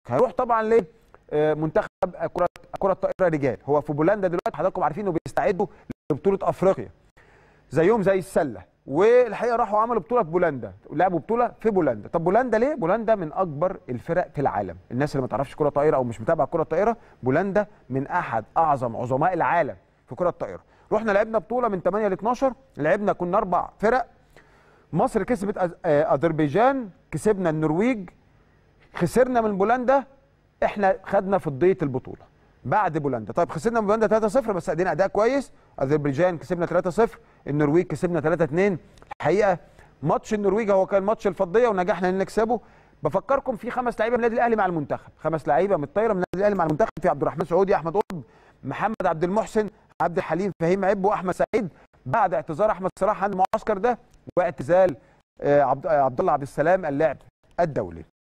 هيروح طبعا لمنتخب كره كره الطائره رجال هو في بولندا دلوقتي حضراتكم عارفين انه بيستعدوا لبطوله افريقيا زيهم زي السله والحقيقه راحوا عملوا بطوله في بولندا لعبوا بطوله في بولندا طب بولندا ليه بولندا من اكبر الفرق في العالم الناس اللي ما تعرفش كره طائره او مش متابعه كره طائره بولندا من احد اعظم عظماء العالم في كره الطائره رحنا لعبنا بطوله من 8 ل 12 لعبنا كنا اربع فرق مصر كسبت أز- آه، اذربيجان كسبنا النرويج خسرنا من بولندا احنا خدنا فضيه البطوله بعد بولندا طيب خسرنا من بولندا 3-0 بس ادينا اداء كويس اذربيجان كسبنا 3-0 النرويج كسبنا 3-2 الحقيقه ماتش النرويج هو كان ماتش الفضيه ونجحنا ان نكسبه بفكركم في خمس لعيبه من النادي الاهلي مع المنتخب خمس لعيبه من الطايره من النادي الاهلي مع المنتخب في عبد الرحمن سعودي احمد قطب محمد عبد المحسن عبد الحليم فهيم عب واحمد سعيد بعد اعتذار احمد صلاح عن المعسكر ده واعتزال آه، عبد آه، عبد الله عبد السلام اللاعب الدولي